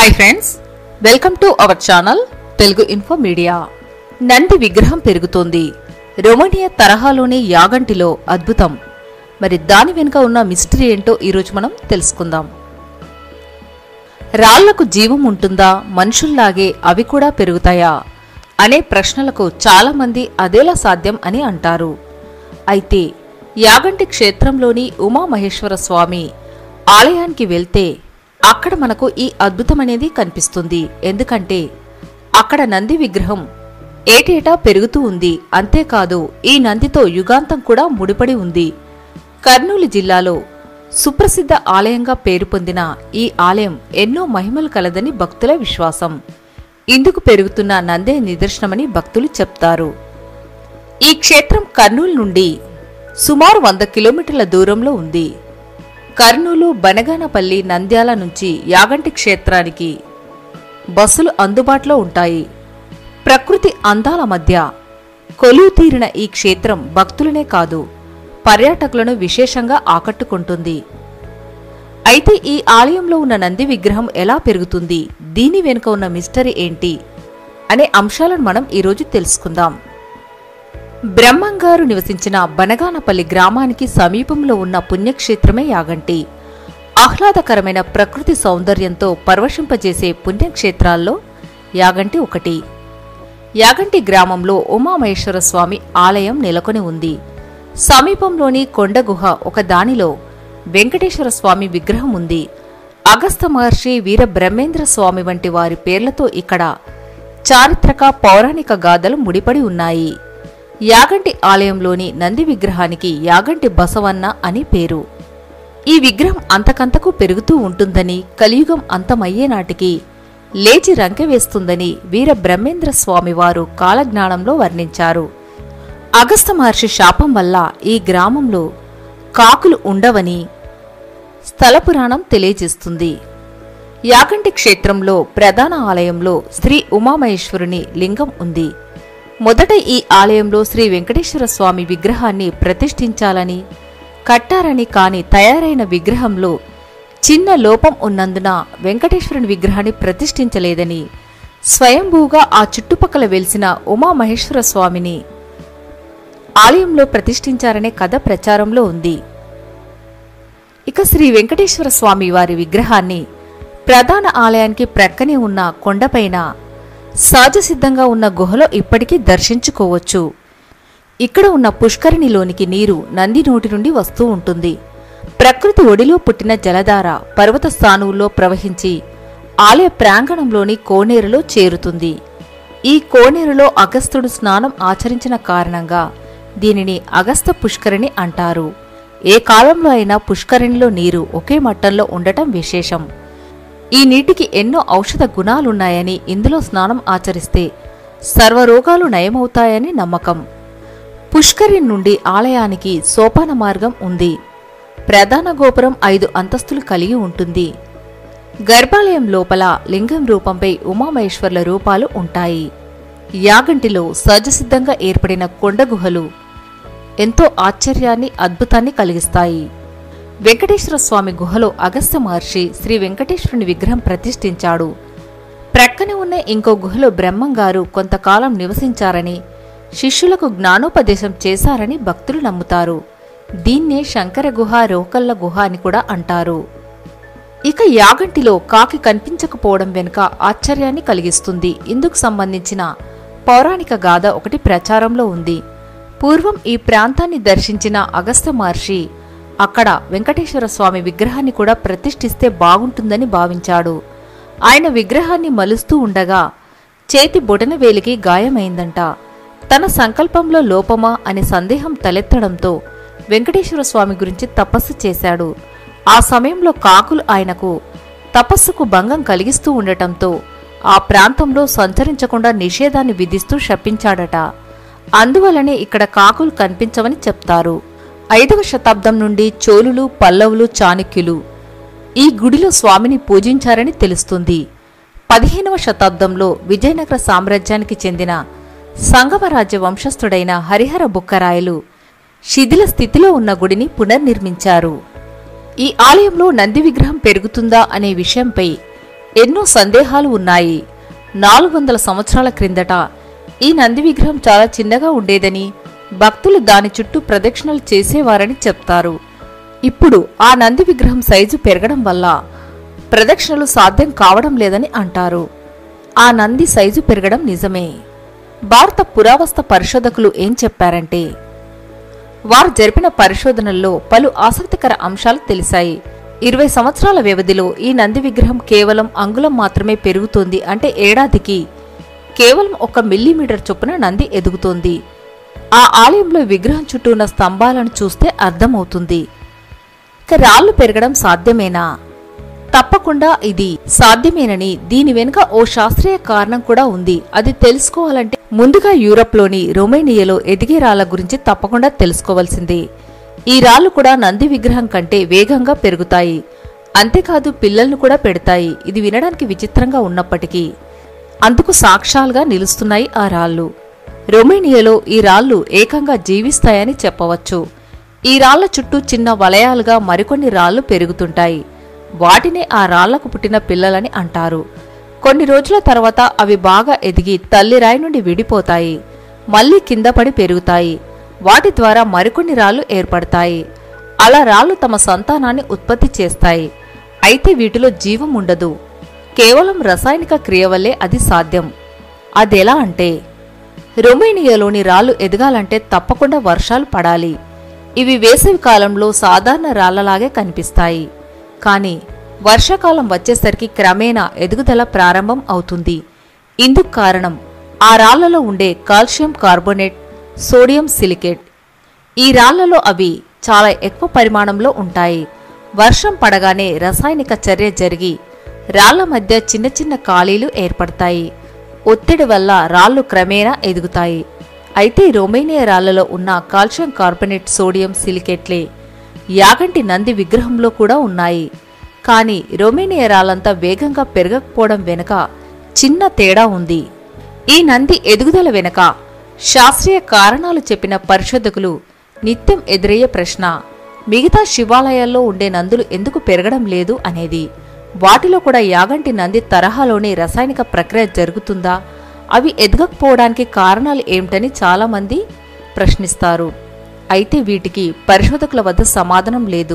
hi friends welcome to our channel Telugu info media Nandi విగ్రహం పెరుగుతోంది రొమానియా తరహాలోని యాగంటిలో అద్భుతం మరి దాని వెనుక ఉన్న మిస్టరీ ఏంటో ఈరోజు మనం తెలుసుకుందాం రాళ్లకు జీవం ఉంటుందా మనుషుల్లాగే అవి కూడా పెరుగుతాయా అనే ప్రశ్నలకు చాలా మంది అదేలా సాధ్యం అని అంటారు అయితే యాగంటి క్షేత్రంలోని ఉమామహేశ్వర స్వామి ఆలయానికి వెళ్తే అక్కడ మనకు ఈ అద్భుతమనేది కనిపిస్తుంది ఎందుకంటే అక్కడ నంది విగ్రహం ఏటేటా పెరుగుతూ ఉంది అంతేకాదు ఈ నందితో యుగాంతం కూడా ముడిపడి ఉంది కర్నూలు జిల్లాలో సుప్రసిద్ధ ఆలయంగా పేరు పొందిన ఈ ఆలయం ఎన్నో మహిమలు కలదని భక్తుల విశ్వాసం ఇందుకు పెరుగుతున్న నందే నిదర్శనమని భక్తులు చెప్తారు ఈ క్షేత్రం కర్నూలు నుండి సుమారు వంద కిలోమీటర్ల దూరంలో ఉంది కర్నూలు బనగానపల్లి నంద్యాల నుంచి యాగంటి క్షేత్రానికి బస్సులు అందుబాటులో ఉంటాయి ప్రకృతి అందాల మధ్య కొలువు తీరిన ఈ క్షేత్రం భక్తులనే కాదు పర్యాటకులను విశేషంగా ఆకట్టుకుంటుంది అయితే ఈ ఆలయంలో ఉన్న నంది విగ్రహం ఎలా పెరుగుతుంది దీని వెనుక ఉన్న మిస్టరీ ఏంటి అనే అంశాలను మనం ఈరోజు తెలుసుకుందాం బ్రహ్మంగారు నివసించిన బనగానపల్లి గ్రామానికి సమీపంలో ఉన్న పుణ్యక్షేత్రమే యాగంటి ఆహ్లాదకరమైన ప్రకృతి సౌందర్యంతో పరవశింపజేసే పుణ్యక్షేత్రాల్లో యాగంటి ఒకటి యాగంటి గ్రామంలో ఉమామహేశ్వర స్వామి ఆలయం నెలకొని ఉంది సమీపంలోని కొండ గుహ ఒక దానిలో వెంకటేశ్వర స్వామి విగ్రహం ఉంది అగస్త మహర్షి వీర బ్రహ్మేంద్ర స్వామి వంటి వారి పేర్లతో ఇక్కడ చారిత్రక పౌరాణిక గాథలు ముడిపడి ఉన్నాయి యాగంటి ఆలయంలోని నంది విగ్రహానికి యాగంటి బసవన్న అని పేరు ఈ విగ్రహం అంతకంతకు పెరుగుతూ ఉంటుందని కలియుగం అంతమయ్యే నాటికి లేచి రంకె వేస్తుందని వీర బ్రహ్మేంద్ర స్వామి వారు కాలజ్ఞానంలో వర్ణించారు అగస్త మహర్షి శాపం వల్ల ఈ గ్రామంలో కాకులు ఉండవని స్థల పురాణం తెలియజేస్తుంది యాగంటి క్షేత్రంలో ప్రధాన ఆలయంలో శ్రీ ఉమామహేశ్వరుని లింగం ఉంది మొదట ఈ ఆలయంలో శ్రీ వెంకటేశ్వర స్వామి విగ్రహాన్ని ప్రతిష్ఠించాలని కట్టారని కాని తయారైన విగ్రహంలో చిన్న లోపం ఉన్నందున వెంకటేశ్వరుని విగ్రహాన్ని ప్రతిష్ఠించలేదని స్వయంభూగా ఆ చుట్టుపక్కల వెలిసిన ఉమామహేశ్వర స్వామిని ఆలయంలో ప్రతిష్ఠించారనే కథ ప్రచారంలో ఉంది ఇక శ్రీ వెంకటేశ్వర స్వామి వారి విగ్రహాన్ని ప్రధాన ఆలయానికి ప్రక్కనే ఉన్న కొండపైన సహజసిద్ధంగా ఉన్న గుహలో ఇప్పటికీ దర్శించుకోవచ్చు ఇక్కడ ఉన్న పుష్కరిణిలోనికి నీరు నంది నోటి నుండి వస్తూ ఉంటుంది ప్రకృతి ఒడిలో పుట్టిన జలధార పర్వత స్థానువుల్లో ప్రవహించి ఆలయ ప్రాంగణంలోని కోనేరులో చేరుతుంది ఈ కోనేరులో అగస్త్యుడు స్నానం ఆచరించిన కారణంగా దీనిని అగస్త పుష్కరిణి అంటారు ఏ కాలంలో అయినా పుష్కరిణిలో నీరు ఒకే మట్టంలో ఉండటం విశేషం ఈ నీటికి ఎన్నో ఔషధ గుణాలున్నాయని ఇందులో స్నానం ఆచరిస్తే సర్వరోగాలు నయమవుతాయని నమ్మకం పుష్కరిణి నుండి ఆలయానికి సోపాన మార్గం ఉంది ప్రధాన గోపురం ఐదు అంతస్తులు కలిగి ఉంటుంది గర్భాలయం లోపల లింగం రూపంపై ఉమామహేశ్వర్ల రూపాలు ఉంటాయి యాగంటిలో సహజసిద్ధంగా ఏర్పడిన కొండ గుహలు ఎంతో ఆశ్చర్యాన్ని అద్భుతాన్ని కలిగిస్తాయి వెంకటేశ్వర స్వామి గుహలో అగస్త్య మహర్షి శ్రీ వెంకటేశ్వరుని విగ్రహం ప్రతిష్ఠించాడు ప్రక్కనే ఉన్న ఇంకో గుహలో బ్రహ్మంగారు కొంతకాలం నివసించారని శిష్యులకు జ్ఞానోపదేశం చేశారని భక్తులు నమ్ముతారు దీన్నే శంకర గుహ రోకల్ల గుహ అని కూడా అంటారు ఇక యాగంటిలో కాకి కనిపించకపోవడం వెనుక ఆశ్చర్యాన్ని కలిగిస్తుంది ఇందుకు సంబంధించిన పౌరాణిక గాథ ఒకటి ప్రచారంలో ఉంది పూర్వం ఈ ప్రాంతాన్ని దర్శించిన అగస్త మహర్షి అక్కడ వెంకటేశ్వర స్వామి విగ్రహాన్ని కూడా ప్రతిష్ఠిస్తే బాగుంటుందని భావించాడు ఆయన విగ్రహాన్ని మలుస్తూ ఉండగా చేతి బొటన వేలికి గాయమైందంట తన సంకల్పంలో లోపమా అనే సందేహం తలెత్తడంతో వెంకటేశ్వర స్వామి గురించి తపస్సు చేశాడు ఆ సమయంలో కాకులు ఆయనకు తపస్సుకు భంగం కలిగిస్తూ ఉండటంతో ఆ ప్రాంతంలో సంచరించకుండా నిషేధాన్ని విధిస్తూ శపించాడట అందువలనే ఇక్కడ కాకులు కనిపించవని చెప్తారు ఐదవ శతాబ్దం నుండి చోళులు పల్లవులు చాణక్యులు ఈ గుడిలో స్వామిని పూజించారని తెలుస్తుంది పదిహేనవ శతాబ్దంలో విజయనగర సామ్రాజ్యానికి చెందిన సంగమరాజ్య వంశస్థుడైన హరిహర బుక్కరాయలు శిథిల స్థితిలో ఉన్న గుడిని పునర్నిర్మించారు ఈ ఆలయంలో నంది విగ్రహం పెరుగుతుందా అనే విషయంపై ఎన్నో సందేహాలు ఉన్నాయి నాలుగు వందల సంవత్సరాల క్రిందట ఈ నంది విగ్రహం చాలా చిన్నగా ఉండేదని భక్తులు దాని చుట్టూ ప్రదక్షిణలు చేసేవారని చెప్తారు ఇప్పుడు ఆ నంది విగ్రహం సైజు పెరగడం వల్ల ప్రదక్షిణలు సాధ్యం కావడం లేదని అంటారు ఆ నంది సైజు పెరగడం నిజమే భారత పురావస్తు పరిశోధకులు ఏం చెప్పారంటే వారు జరిపిన పరిశోధనల్లో పలు ఆసక్తికర అంశాలు తెలిసాయి ఇరవై సంవత్సరాల వ్యవధిలో ఈ నంది విగ్రహం కేవలం అంగుళం మాత్రమే పెరుగుతోంది అంటే ఏడాదికి కేవలం ఒక మిల్లీమీటర్ చొప్పున నంది ఎదుగుతోంది ఆ ఆలయంలో విగ్రహం చుట్టూ ఉన్న స్తంభాలను చూస్తే అర్థమవుతుంది ఇక రాళ్లు పెరగడం సాధ్యమేనా తప్పకుండా ఇది సాధ్యమేనని దీని వెనుక ఓ శాస్త్రీయ కారణం కూడా ఉంది అది తెలుసుకోవాలంటే ముందుగా యూరప్లోని రొమేనియాలో ఎదిగే రాళ్ల గురించి తప్పకుండా తెలుసుకోవాల్సిందే ఈ రాళ్లు కూడా నంది విగ్రహం కంటే వేగంగా పెరుగుతాయి అంతేకాదు పిల్లల్ని కూడా పెడతాయి ఇది వినడానికి విచిత్రంగా ఉన్నప్పటికీ అందుకు సాక్ష్యాలుగా నిలుస్తున్నాయి ఆ రాళ్ళు రొమేనియాలో ఈ రాళ్ళు ఏకంగా జీవిస్తాయని చెప్పవచ్చు ఈ రాళ్ల చుట్టూ చిన్న వలయాలుగా మరికొన్ని రాళ్లు పెరుగుతుంటాయి వాటినే ఆ రాళ్లకు పుట్టిన పిల్లలని అంటారు కొన్ని రోజుల తర్వాత అవి బాగా ఎదిగి తల్లి రాయి నుండి విడిపోతాయి మళ్ళీ కింద పడి పెరుగుతాయి వాటి ద్వారా మరికొన్ని రాళ్లు ఏర్పడతాయి అలా రాళ్లు తమ సంతానాన్ని ఉత్పత్తి చేస్తాయి అయితే వీటిలో జీవం ఉండదు కేవలం రసాయనిక క్రియ వల్లే అది సాధ్యం అదెలా అంటే రొమేనియాలోని రాళ్లు ఎదగాలంటే తప్పకుండా వర్షాలు పడాలి ఇవి వేసవి కాలంలో సాధారణ రాళ్లలాగే కనిపిస్తాయి కానీ వర్షాకాలం వచ్చేసరికి క్రమేణా ఎదుగుదల ప్రారంభం అవుతుంది ఇందుకు కారణం ఆ రాళ్లలో ఉండే కాల్షియం కార్బోనేట్ సోడియం సిలికేట్ ఈ రాళ్లలో అవి చాలా ఎక్కువ పరిమాణంలో ఉంటాయి వర్షం పడగానే రసాయనిక చర్య జరిగి రాళ్ల మధ్య చిన్న చిన్న ఖాళీలు ఏర్పడతాయి ఒత్తిడి వల్ల రాళ్లు క్రమేణా ఎదుగుతాయి అయితే రొమేనియా రాళ్లలో ఉన్న కాల్షియం కార్బోనేట్ సోడియం సిలికేట్లే యాగంటి నంది విగ్రహంలో కూడా ఉన్నాయి కానీ రొమేనియా రాళ్లంతా వేగంగా పెరగకపోవడం వెనుక చిన్న తేడా ఉంది ఈ నంది ఎదుగుదల వెనుక శాస్త్రీయ కారణాలు చెప్పిన పరిశోధకులు నిత్యం ఎదురయ్యే ప్రశ్న మిగతా శివాలయాల్లో ఉండే నందులు ఎందుకు పెరగడం లేదు అనేది వాటిలో కూడా యాగంటి నంది తరహాలోనే రసాయనిక ప్రక్రియ జరుగుతుందా అవి ఎదగకపోవడానికి కారణాలు ఏమిటని చాలామంది ప్రశ్నిస్తారు అయితే వీటికి పరిశోధకుల వద్ద సమాధానం లేదు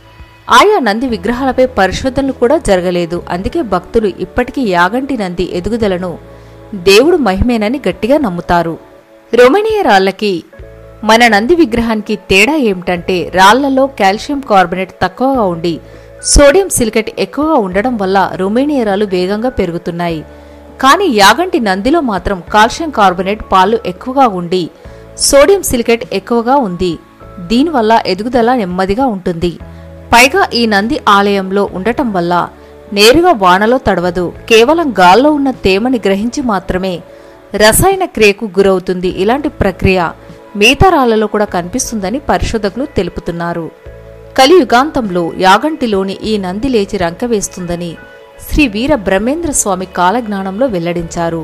ఆయా నంది విగ్రహాలపై పరిశోధనలు కూడా జరగలేదు అందుకే భక్తులు ఇప్పటికీ యాగంటి నంది ఎదుగుదలను దేవుడు మహిమేనని గట్టిగా నమ్ముతారు రొమేనియా రాళ్లకి మన నంది విగ్రహానికి తేడా ఏమిటంటే రాళ్లలో కాల్షియం కార్బోనేట్ తక్కువగా ఉండి సోడియం సిలికేట్ ఎక్కువగా ఉండడం వల్ల రొమేనియా రాళ్ళు వేగంగా పెరుగుతున్నాయి కానీ యాగంటి నందిలో మాత్రం కాల్షియం కార్బోనేట్ పాలు ఎక్కువగా ఉండి సోడియం సిలికేట్ ఎక్కువగా ఉంది దీనివల్ల ఎదుగుదల నెమ్మదిగా ఉంటుంది పైగా ఈ నంది ఆలయంలో ఉండటం వల్ల నేరుగా వానలో తడవదు కేవలం గాల్లో ఉన్న తేమని గ్రహించి మాత్రమే రసాయన క్రియకు గురవుతుంది ఇలాంటి ప్రక్రియ మిగతా రాళ్లలో కూడా కనిపిస్తుందని పరిశోధకులు తెలుపుతున్నారు కలియుగాంతంలో యాగంటిలోని ఈ నంది లేచి రంకవేస్తుందని శ్రీ వీర బ్రహ్మేంద్ర స్వామి కాలజ్ఞానంలో వెల్లడించారు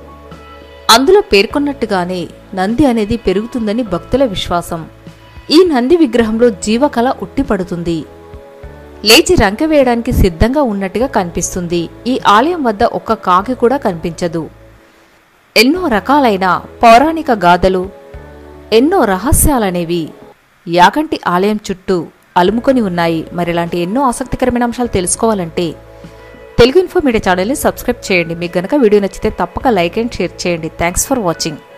అందులో పేర్కొన్నట్టుగానే నంది అనేది పెరుగుతుందని భక్తుల విశ్వాసం ఈ నంది విగ్రహంలో జీవకళ ఉట్టిపడుతుంది లేచి రంక వేయడానికి సిద్ధంగా ఉన్నట్టుగా కనిపిస్తుంది ఈ ఆలయం వద్ద ఒక్క కాకి కూడా కనిపించదు ఎన్నో రకాలైన పౌరాణిక గాథలు ఎన్నో రహస్యాలనేవి యాగంటి ఆలయం చుట్టూ అలుముకొని ఉన్నాయి మరి ఇలాంటి ఎన్నో ఆసక్తికరమైన అంశాలు తెలుసుకోవాలంటే తెలుగు ఇన్ఫో మీడియా ఛానల్ని సబ్స్క్రైబ్ చేయండి మీకు గనక వీడియో నచ్చితే తప్పక లైక్ అండ్ షేర్ చేయండి థ్యాంక్స్ ఫర్ వాచింగ్